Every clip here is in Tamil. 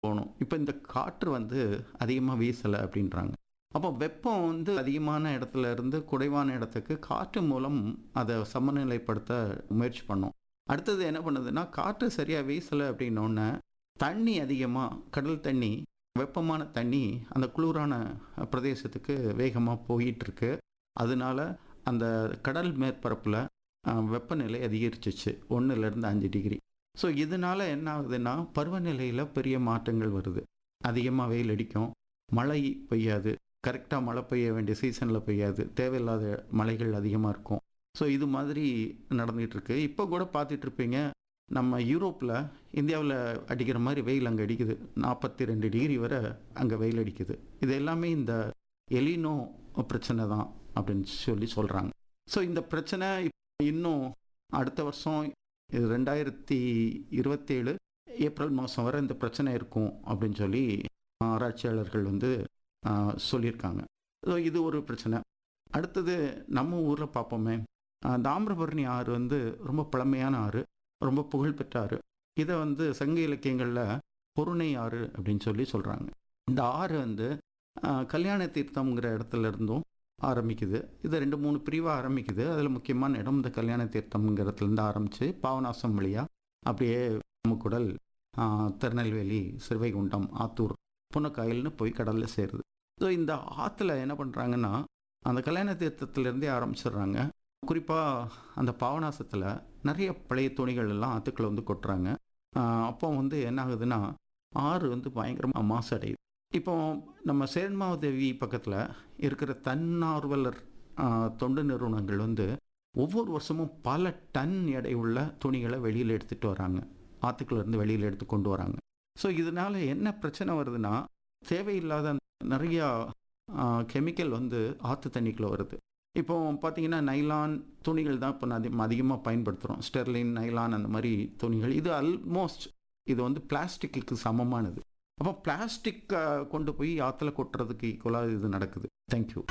போகணும் இப்போ இந்த காற்று வந்து அதிகமாக வீசலை அப்படின்றாங்க அப்போ வெப்பம் வந்து அதிகமான இடத்துல இருந்து குறைவான இடத்துக்கு காற்று மூலம் அதை சமநிலைப்படுத்த முயற்சி பண்ணோம் அடுத்தது என்ன பண்ணுதுன்னா காற்று சரியாக வீசலை அப்படின்னோடனே தண்ணி அதிகமாக கடல் தண்ணி வெப்பமான தண்ணி அந்த குளிரான பிரதேசத்துக்கு வேகமாக போயிட்டு இருக்கு அதனால அந்த கடல் மேற்பரப்பில் வெப்பநிலை அதிகரிச்சிச்சு ஒன்றுலேருந்து அஞ்சு டிகிரி ஸோ இதனால என்ன ஆகுதுன்னா பருவநிலையில் பெரிய மாற்றங்கள் வருது அதிகமாக வெயில் அடிக்கும் மழை பெய்யாது கரெக்டாக மழை பெய்ய வேண்டிய சீசனில் பெய்யாது தேவையில்லாத மழைகள் அதிகமாக இருக்கும் ஸோ இது மாதிரி நடந்துகிட்டு இருக்கு இப்போ கூட பார்த்துட்டு இருப்பீங்க நம்ம யூரோப்பில் இந்தியாவில் அடிக்கிற மாதிரி வெயில் அங்கே அடிக்குது நாற்பத்தி ரெண்டு டிகிரி வரை அங்கே வெயில் அடிக்குது இது எல்லாமே இந்த எலினோ பிரச்சனை தான் அப்படின்னு சொல்லி சொல்கிறாங்க ஸோ இந்த பிரச்சனை இன்னும் அடுத்த வருஷம் இது ரெண்டாயிரத்தி இருபத்தேழு ஏப்ரல் மாதம் வரை இந்த பிரச்சனை இருக்கும் அப்படின்னு சொல்லி ஆராய்ச்சியாளர்கள் வந்து சொல்லியிருக்காங்க ஸோ இது ஒரு பிரச்சனை அடுத்தது நம்ம ஊரில் பார்ப்போமே தாமிரபரணி ஆறு வந்து ரொம்ப பழமையான ஆறு ரொம்ப புகழ்பெற்ற ஆறு இதை வந்து சங்க இலக்கியங்களில் பொருணை ஆறு அப்படின்னு சொல்லி சொல்கிறாங்க இந்த ஆறு வந்து கல்யாண தீர்த்தம்ங்கிற இடத்துல இருந்தும் ஆரம்பிக்குது இது ரெண்டு மூணு பிரிவாக ஆரம்பிக்குது அதில் முக்கியமான இடம் இந்த கல்யாண தீர்த்தம்ங்கிறதுலேருந்து ஆரம்பித்து பாவநாசம் வழியாக அப்படியே முக்குடல் திருநெல்வேலி சிறுவைகுண்டம் ஆத்தூர் புன்னக்காயல்னு போய் கடலில் சேருது ஸோ இந்த ஆற்றுல என்ன பண்ணுறாங்கன்னா அந்த கல்யாண தீர்த்தத்துலேருந்தே ஆரம்பிச்சிடுறாங்க குறிப்பாக அந்த பாவநாசத்தில் நிறைய பழைய துணிகள் எல்லாம் ஆற்றுக்களை வந்து கொட்டுறாங்க அப்போ வந்து என்ன ஆகுதுன்னா ஆறு வந்து பயங்கரமாக மாசடையுது இப்போ நம்ம சேர்மாவதேவி பக்கத்தில் இருக்கிற தன்னார்வலர் தொண்டு நிறுவனங்கள் வந்து ஒவ்வொரு வருஷமும் பல டன் எடை உள்ள துணிகளை வெளியில் எடுத்துகிட்டு வராங்க ஆற்றுக்குள்ளேருந்து வெளியில் எடுத்து கொண்டு வராங்க ஸோ இதனால் என்ன பிரச்சனை வருதுன்னா தேவையில்லாத நிறையா கெமிக்கல் வந்து ஆற்று தண்ணிக்குள்ளே வருது இப்போ பார்த்தீங்கன்னா நைலான் துணிகள் தான் இப்போ அதிகம் அதிகமாக பயன்படுத்துகிறோம் ஸ்டெர்லின் நைலான் அந்த மாதிரி துணிகள் இது ஆல்மோஸ்ட் இது வந்து பிளாஸ்டிக்கு சமமானது அப்போ பிளாஸ்டிக்கை கொண்டு போய் ஆற்றுல கொட்டுறதுக்கு ஈக்குவலாக இது நடக்குது தேங்க்யூ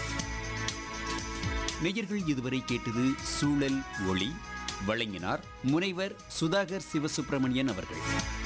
நேயர்கள் இதுவரை கேட்டது சூழல் ஒளி வழங்கினார் முனைவர் சுதாகர் சிவசுப்பிரமணியன் அவர்கள்